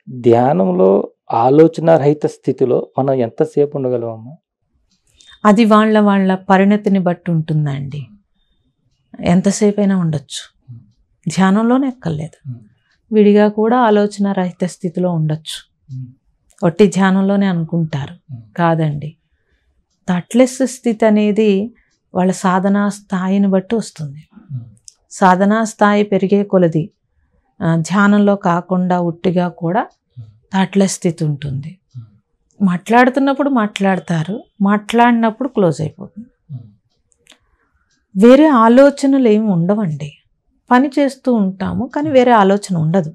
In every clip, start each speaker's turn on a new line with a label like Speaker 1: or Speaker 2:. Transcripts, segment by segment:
Speaker 1: ధ్యానంలో ఆలోచన రహిత స్థితిలో మనం ఎంతసేపు ఉండగలమమ్మా
Speaker 2: అది వాళ్ళ వాళ్ళ పరిణతిని బట్టి ఉంటుందండి ఎంతసేపు అయినా ఉండొచ్చు ధ్యానంలోనే ఎక్కర్లేదు విడిగా కూడా ఆలోచన రహిత స్థితిలో ఉండొచ్చు ఒట్టి ధ్యానంలోనే అనుకుంటారు కాదండి తట్లెస్ స్థితి అనేది వాళ్ళ సాధనా స్థాయిని బట్టి వస్తుంది సాధనా స్థాయి పెరిగే కొలది ఆ, ధ్యానంలో కాకుండా ఉట్టిగా కూడా తాట్ల స్థితి ఉంటుంది మాట్లాడుతున్నప్పుడు మాట్లాడతారు మాట్లాడినప్పుడు క్లోజ్ అయిపోతుంది వేరే ఆలోచనలు ఏమి ఉండవండి పని చేస్తూ ఉంటాము కానీ వేరే ఆలోచన ఉండదు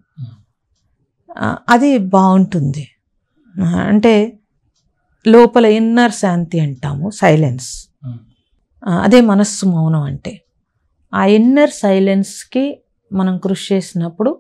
Speaker 2: ఆ, అది బాగుంటుంది ఆ, అంటే లోపల ఇన్నర్ శాంతి అంటాము సైలెన్స్ ఆ, అదే మనస్సు మౌనం అంటే ఆ ఇన్నర్ సైలెన్స్కి మనం కృషి చేసినప్పుడు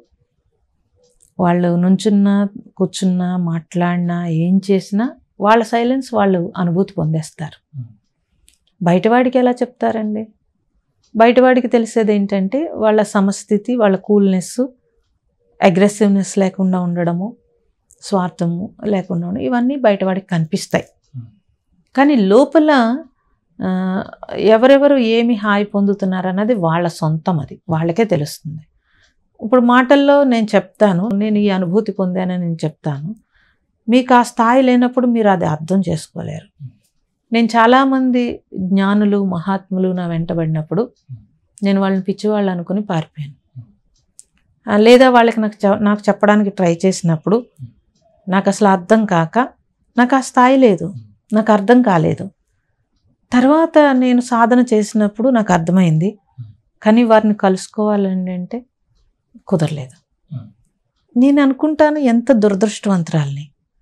Speaker 2: వాళ్ళు నుంచున్నా కూర్చున్నా మాట్లాడినా ఏం చేసినా వాళ్ళ సైలెన్స్ వాళ్ళు అనుభూతి పొందేస్తారు బయటవాడికి ఎలా చెప్తారండి బయటవాడికి తెలిసేది ఏంటంటే వాళ్ళ సమస్థితి వాళ్ళ కూల్నెస్ అగ్రెసివ్నెస్ లేకుండా ఉండడము స్వార్థము లేకుండా ఉండడం ఇవన్నీ బయటవాడికి కనిపిస్తాయి కానీ లోపల ఆ, ఎవరెవరు ఏమి హాయి పొందుతున్నారు అన్నది వాళ్ళ సొంతం అది వాళ్ళకే తెలుస్తుంది ఇప్పుడు మాటల్లో నేను చెప్తాను నేను ఈ అనుభూతి పొందానని నేను చెప్తాను మీకు ఆ స్థాయి లేనప్పుడు మీరు అది అర్థం చేసుకోలేరు నేను చాలామంది జ్ఞానులు మహాత్ములు నా వెంటబడినప్పుడు నేను వాళ్ళని పిచ్చివాళ్ళు అనుకుని పారిపోయాను ఆ, లేదా వాళ్ళకి నాకు చె- నాకు చెప్పడానికి ట్రై చేసినప్పుడు నాకు అసలు అర్థం కాక నాకు ఆ స్థాయి లేదు నాకు అర్థం కాలేదు తర్వాత నేను సాధన చేసినప్పుడు నాకు అర్థమైంది కానీ వారిని కలుసుకోవాలండి అంటే కుదరలేదు నేను అనుకుంటాను ఎంత దురదృష్టవంతురాల్ని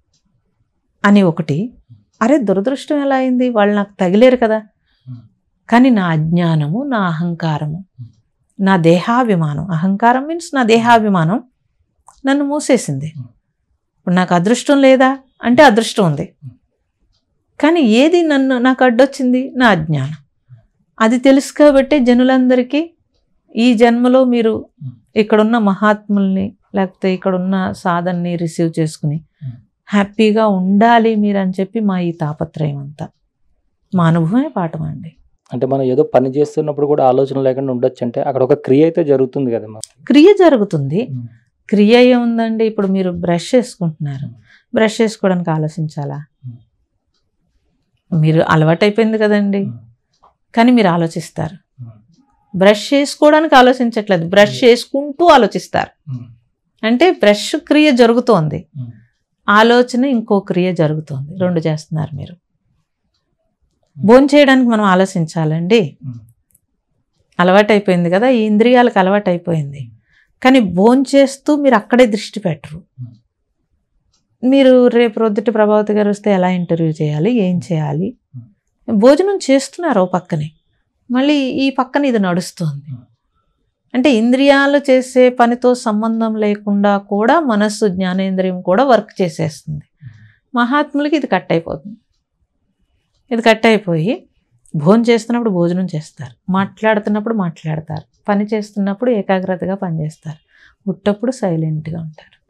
Speaker 2: అని ఒకటి అరే దురదృష్టం ఎలా అయింది వాళ్ళు నాకు తగిలేరు కదా కానీ నా అజ్ఞానము నా అహంకారము నా దేహాభిమానం అహంకారం మీన్స్ నా దేహాభిమానం నన్ను మూసేసింది ఇప్పుడు నాకు అదృష్టం లేదా అంటే అదృష్టం ఉంది కానీ ఏది నన్ను నాకు అడ్డొచ్చింది నా అజ్ఞానం అది తెలుసు కాబట్టి జనులందరికీ ఈ జన్మలో మీరు ఇక్కడున్న మహాత్ముల్ని లేకపోతే ఇక్కడున్న సాధనని రిసీవ్ చేసుకుని హ్యాపీగా ఉండాలి మీరు అని చెప్పి మా ఈ తాపత్రయం అంతా మా అనుభవమే పాఠం అండి
Speaker 1: అంటే మనం ఏదో పని చేస్తున్నప్పుడు కూడా ఆలోచన లేకుండా ఉండొచ్చు అంటే అక్కడ ఒక క్రియ అయితే జరుగుతుంది కదమ్మా
Speaker 2: క్రియ జరుగుతుంది క్రియ ఏముందండి ఇప్పుడు మీరు బ్రష్ చేసుకుంటున్నారు బ్రష్ చేసుకోవడానికి ఆలోచించాలా మీరు అలవాటైపోయింది కదండి కానీ మీరు ఆలోచిస్తారు బ్రష్ చేసుకోవడానికి ఆలోచించట్లేదు బ్రష్ చేసుకుంటూ ఆలోచిస్తారు అంటే బ్రష్ క్రియ జరుగుతోంది ఆలోచన ఇంకో క్రియ జరుగుతోంది రెండు చేస్తున్నారు మీరు భోజనం చేయడానికి మనం ఆలోచించాలండి అలవాటైపోయింది కదా ఈ ఇంద్రియాలకు అలవాటైపోయింది కానీ భోజనం చేస్తూ మీరు అక్కడే దృష్టి పెట్టరు మీరు రేపు రొద్దుటి ప్రభావతి గారు వస్తే ఎలా ఇంటర్వ్యూ చేయాలి ఏం చేయాలి భోజనం చేస్తున్నారు ఓ పక్కనే మళ్ళీ ఈ పక్కన ఇది నడుస్తుంది అంటే ఇంద్రియాలు చేసే పనితో సంబంధం లేకుండా కూడా మనస్సు జ్ఞానేంద్రియం కూడా వర్క్ చేసేస్తుంది మహాత్ములకి ఇది కట్ అయిపోతుంది ఇది కట్ అయిపోయి భోజనం చేస్తున్నప్పుడు భోజనం చేస్తారు మాట్లాడుతున్నప్పుడు మాట్లాడతారు పని చేస్తున్నప్పుడు ఏకాగ్రతగా పనిచేస్తారు ఉట్టప్పుడు సైలెంట్గా ఉంటారు